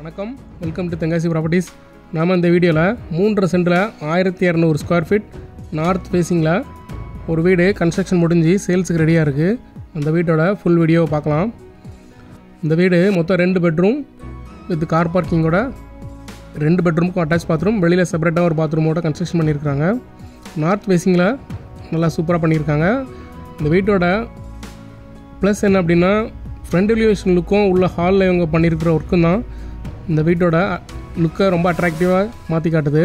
வணக்கம் welcome to Tenkasi properties நாம் இந்த வீடியோவில் மூன்றரை சென்டில் ஆயிரத்தி இரநூறு ஸ்கொயர் ஃபீட் நார்த் ஃபேஸிங்கில் ஒரு வீடு கன்ஸ்ட்ரக்ஷன் முடிஞ்சு சேல்ஸுக்கு ரெடியாக இருக்குது அந்த வீட்டோட ஃபுல் வீடியோவை பார்க்கலாம் இந்த வீடு மொத்தம் ரெண்டு பெட்ரூம் வித் கார் பார்க்கிங்கோட ரெண்டு பெட்ரூமுக்கும் அட்டாச் பாத்ரூம் வெளியில் செப்பரேட்டாக ஒரு பாத்ரூமோட கன்ஸ்ட்ரக்ஷன் பண்ணியிருக்காங்க நார்த் ஃபேஸிங்கில் நல்லா சூப்பராக பண்ணியிருக்காங்க இந்த வீட்டோட ப்ளஸ் என்ன அப்படின்னா ஃப்ரண்ட் எலிவேஷன் லுக்கும் உள்ள ஹாலில் இவங்க பண்ணியிருக்கிற ஒர்க்கும் தான் இந்த வீட்டோட லுக்கை ரொம்ப அட்ராக்டிவாக மாற்றி காட்டுது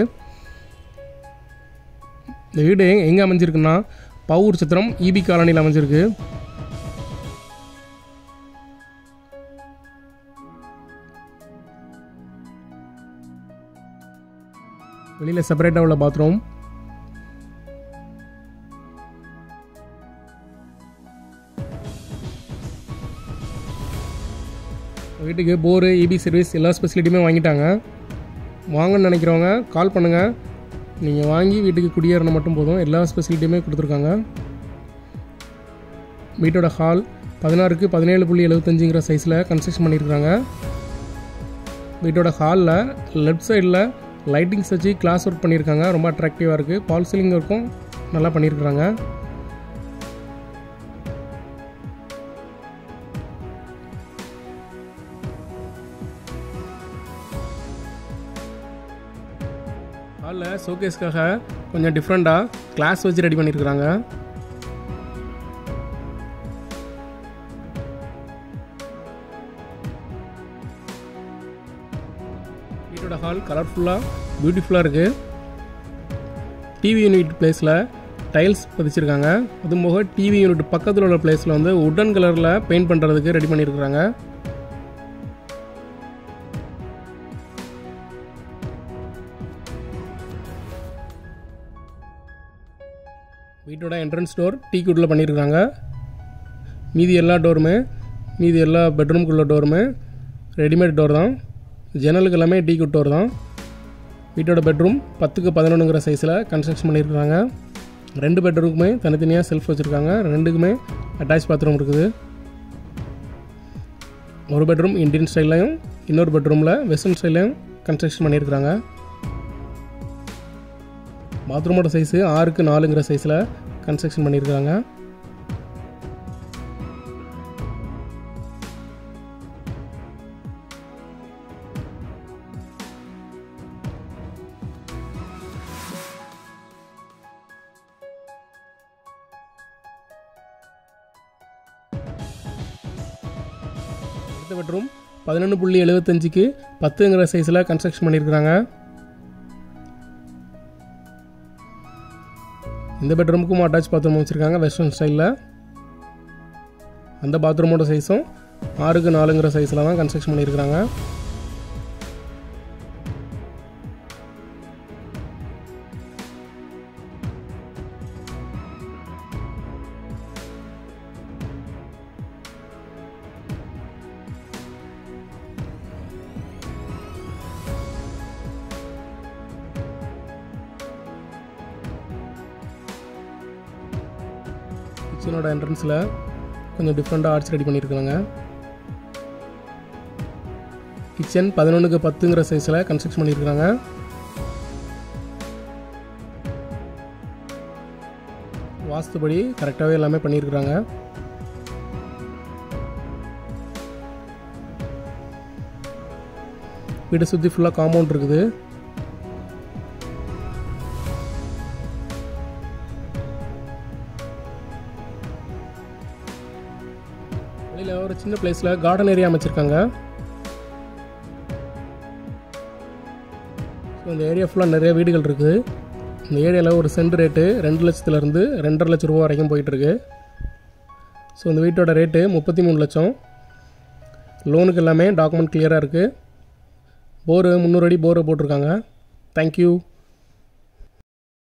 இந்த வீடு எங்கே அமைஞ்சிருக்குன்னா பவுர் சித்திரம் இபி காலனியில் அமைஞ்சிருக்கு வெளியில் செப்பரேட்டாக உள்ள பாத்ரூம் வீட்டுக்கு போரு இபி சர்வீஸ் எல்லா ஸ்பெசிலிட்டியுமே வாங்கிட்டாங்க வாங்கன்னு நினைக்கிறவங்க கால் பண்ணுங்கள் நீங்கள் வாங்கி வீட்டுக்கு குடியேறணும் மட்டும் போதும் எல்லா ஸ்பெசிலிட்டியுமே கொடுத்துருக்காங்க வீட்டோட ஹால் பதினாறுக்கு பதினேழு புள்ளி எழுபத்தஞ்சுங்கிற சைஸில் கன்ஸ்ட்ரக்ஷன் பண்ணியிருக்காங்க வீட்டோட ஹாலில் லெஃப்ட் சைடில் லைட்டிங்ஸ் வச்சு கிளாஸ் ஒர்க் பண்ணியிருக்காங்க ரொம்ப அட்ராக்டிவாக இருக்குது பால் சீலிங் ஒர்க்கும் நல்லா பண்ணியிருக்கிறாங்க ஹாலில் ஷோகேஸ்க்காக கொஞ்சம் டிஃப்ரெண்ட்டாக கிளாஸ் வச்சு ரெடி பண்ணியிருக்கிறாங்க வீட்டோட ஹால் கலர்ஃபுல்லாக பியூட்டிஃபுல்லாக இருக்குது டிவி யூனிட் பிளேஸில் டைல்ஸ் பதிச்சிருக்காங்க அதுவும் போக டிவி யூனிட் பக்கத்தில் உள்ள பிளேஸில் வந்து உட்டன் கலரில் பெயிண்ட் பண்ணுறதுக்கு ரெடி பண்ணியிருக்கிறாங்க வீட்டோட என்ட்ரன்ஸ் டோர் டீ குட்டில் பண்ணியிருக்காங்க மீதி எல்லா டோருமே மீதி எல்லா பெட்ரூம்குள்ள டோருமே ரெடிமேட் டோர் தான் ஜன்னலுக்கு எல்லாமே டீ குட் டோர் தான் வீட்டோட பெட்ரூம் பத்துக்கு பதினொன்றுங்கிற சைஸில் கன்ஸ்ட்ரக்ஷன் பண்ணியிருக்காங்க ரெண்டு பெட்ரூமுக்குமே தனித்தனியாக செல்ஃப் வச்சுருக்காங்க ரெண்டுக்குமே அட்டாச் பாத்ரூம் இருக்குது ஒரு பெட்ரூம் இந்தியன் ஸ்டைல்லையும் இன்னொரு பெட்ரூமில் வெஸ்டர்ன் ஸ்டைல்லையும் கன்ஸ்ட்ரக்ஷன் பண்ணியிருக்கிறாங்க பாத்ரூமோட சைஸு ஆறுக்கு நாலுங்கிற சைஸில் கன்ஸ்ட்ரக்ஷன் பண்ணியிருக்காங்க அடுத்த பெட்ரூம் பதினொன்று புள்ளி எழுபத்தஞ்சுக்கு பத்துங்கிற சைஸில் கன்ஸ்ட்ரக்ஷன் பண்ணியிருக்கிறாங்க இந்த பெட்ரூமுக்கும் அட்டாச் பாத்ரூம் வச்சுருக்காங்க வெஸ்டர்ன் ஸ்டைலில் அந்த பாத்ரூமோட சைஸும் ஆறுக்கு நாலுங்கிற சைஸில் தான் கன்ஸ்ட்ரக்ஷன் பண்ணியிருக்கிறாங்க கிச்சனோட என்ட்ரன்ஸில் கொஞ்சம் டிஃப்ரெண்ட்டாக ஆர்ட்ஸ் ரெடி பண்ணியிருக்காங்க கிச்சன் பதினொன்றுக்கு பத்துங்கிற சைஸில் கன்ஸ்ட்ரக்ஷன் பண்ணியிருக்காங்க வாஸ்துபடி கரெக்டாகவே எல்லாமே பண்ணியிருக்கிறாங்க வீட்டை சுற்றி ஃபுல்லாக காம்பவுண்ட் இருக்குது வெளியில் ஒரு சின்ன பிளேஸில் கார்டன் ஏரியா அமைச்சிருக்காங்க ஸோ இந்த ஏரியா ஃபுல்லாக நிறைய வீடுகள் இருக்குது இந்த ஏரியாவில் ஒரு சென்ட் ரேட்டு ரெண்டு லட்சத்துலேருந்து ரெண்டரை லட்ச ரூபா வரைக்கும் போயிட்டுருக்கு ஸோ இந்த வீட்டோட ரேட்டு முப்பத்தி மூணு லட்சம் லோனுக்கு எல்லாமே டாக்குமெண்ட் கிளியராக இருக்குது போரு முந்நூறு அடி போரை போட்டிருக்காங்க தேங்க்யூ